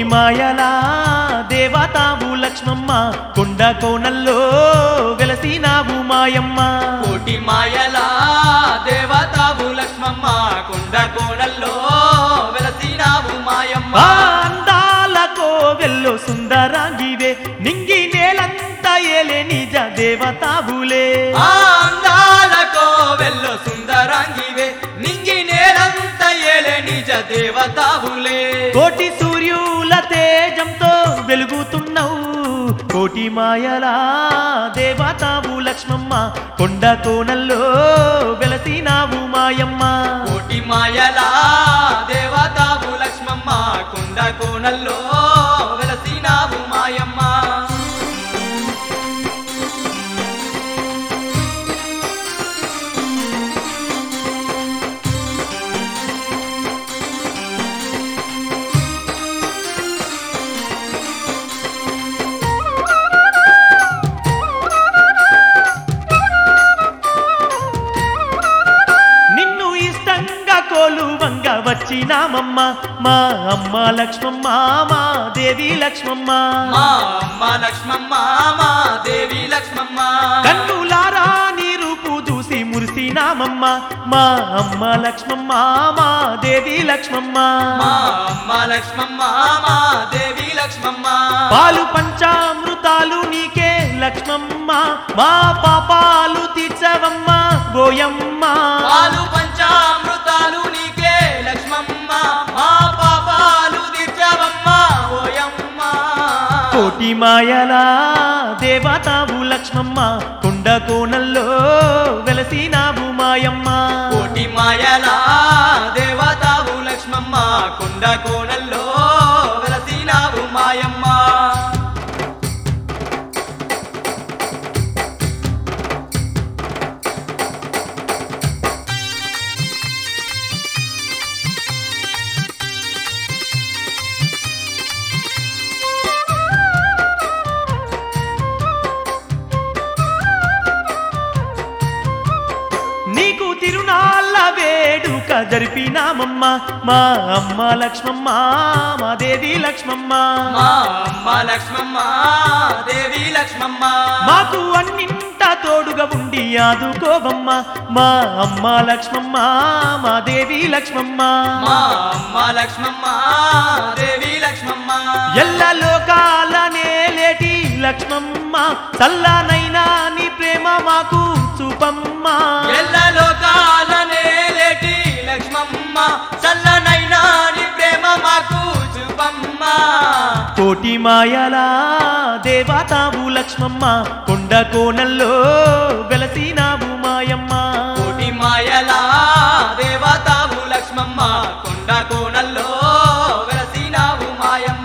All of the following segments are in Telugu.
మాయలా దేవతావు లక్ష్మమ్మ కొండ కోణల్లో వెలసినావు మాయమ్మ కోటి మాయలా దేవతావు లక్ష్మమ్మ కొండ కోణల్లో వెలసినావు మాయమ్మ ఆ అందాల కోవెల్లో సుందరాంగివే నింగి నేలంతా ఏలే నిజ దేవతావులే ఆ అందాల కోవెల్లో సుందరాంగివే నింగి నేలంత ఏలే నిజ దేవతావులే కోటి సూర్యుల తేజంతో వెలుగుతున్నావు కోటి మాయలా దేవతావు లక్ష్మమ్మ కొండ కోణల్లో వెలసినావు మాయమ్మ కోటి మాయలా దేవతావు లక్ష్మమ్మ కొండ కోణల్లో వెలసినావు మాయమ్మ నిన్ను ఇష్టంగా కోలువంగ వచ్చినామమ్మ మా అమ్మ లక్ష్మమ్మ మా దేవి లక్ష్మమ్మ మా అమ్మ లక్ష్మమ్మ మా దేవి లక్ష్మమ్మ కన్నులారా నీ రూపు చూసి మురిసినామమ్మ మా అమ్మ లక్ష్మమ్మ మా దేవి లక్ష్మమ్మ మా అమ్మ లక్ష్మమ్మ మా దేవి లక్ష్మమ్మ పాలు పంచామృతాలు నీకే లక్ష్మమ్మ మా పాపాలు తీర్చవమ్మ గోయమ్మ పాలు పంచామృతాలు నీకే లక్ష్మమ్మ మా పాపాలు తీర్చవమ్మ ఓయమ్మ కోటి మాయలా దేవతావు లక్ష్మమ్మ కొండ కోణల్లో వెలసినావు మాయమ్మ కోటి మాయలా దేవతావు లక్ష్మమ్మ కొండ కోణల్లో వెలసినావు మాయమ్మ నీకు తిరునాళ్ళ వేడుక జరిపినామమ్మ మా అమ్మ లక్ష్మమ్మ మా దేవి లక్ష్మమ్మ మా అమ్మ లక్ష్మమ్మ దేవి లక్ష్మమ్మ మాకు అన్నింట తోడుగా ఉండి ఆదుకోవమ్మ మా అమ్మ లక్ష్మమ్మ మా దేవి లక్ష్మమ్మ మా అమ్మ లక్ష్మమ్మ దేవి లక్ష్మమ్మ ఎల్ల లోకాల నేలేటి లక్ష్మమ్మ చల్లనైనా నీ ప్రేమ మాకు చూపమ్మ ఎల్ల లోకాలనే లేటి లక్ష్మమ్మ చల్లనైనా నీ ప్రేమ మాకు చూపమ్మ కోటి మాయలా దేవతావు లక్ష్మమ్మ కొండ కోణల్లో వెలసినావు మాయమ్మ కోటి మాయలా దేవతావు లక్ష్మమ్మ కొండ కోణల్లో వెలసినావు మాయమ్మ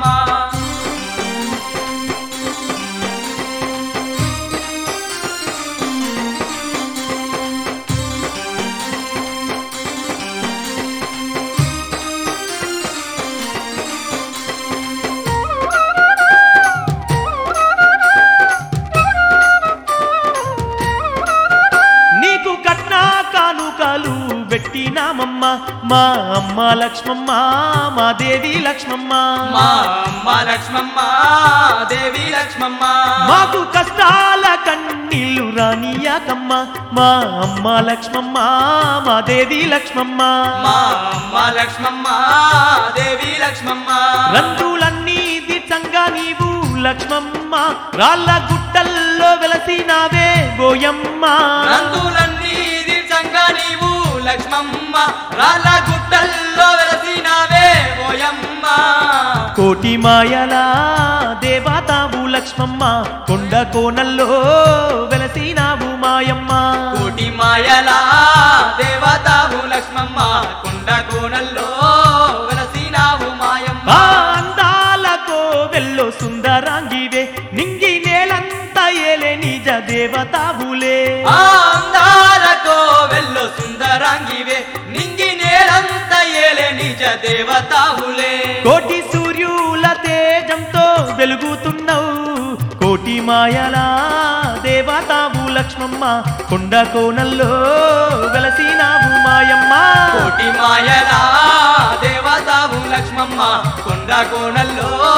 నీకు కట్నా కానుకలు పెట్టినామమ్మ మా అమ్మ లక్ష్మమ్మ మా దేవి లక్ష్మమ్మ మా అమ్మ లక్ష్మమ్మ దేవి లక్ష్మమ్మ మాకు కష్టాల కన్నీళ్లు రానియాకమ్మ మా అమ్మ లక్ష్మమ్మ మా దేవి లక్ష్మమ్మ మా అమ్మ లక్ష్మమ్మ దేవి లక్ష్మమ్మ రంగులన్నీ దిట్టంగా నీవు లక్ష్మమ్మ రాళ్ళ గుట్టల్లో వెలసినావే గోయమ్మ రంగులన్నీ దీర్ఘంగా నీవు లక్ష్మమ్మ రాళ్ళ గుట్టల్లో వెలసినావే ఓయమ్మ కోటి మాయలా దేవతావు లక్ష్మమ్మ కొండ కోణల్లో వెలసినావు మాయమ్మ కోటి మాయలా దేవతావు లక్ష్మమ్మ కొండ కోణల్లో వెలసినావు మాయమ్మ ఆ అందాల కోవెల్లో సుందరాంగివే నింగి నేలంతా ఏలే నిజ దేవతావులే ఆ అందాల కోవెల్లో సుందరాంగివే నింగి నేలంత ఏలే నిజ దేవతావులే కోటి సూర్యుల తేజంతో వెలుగుతున్నావు కోటి మాయలా దేవతావు లక్ష్మమ్మ కొండ కోణల్లో వెలసినావు మాయమ్మ కోటి మాయలా దేవతావు లక్ష్మమ్మ కొండ కోణల్లో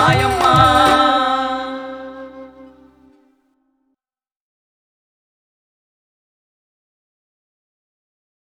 మాయమ్మ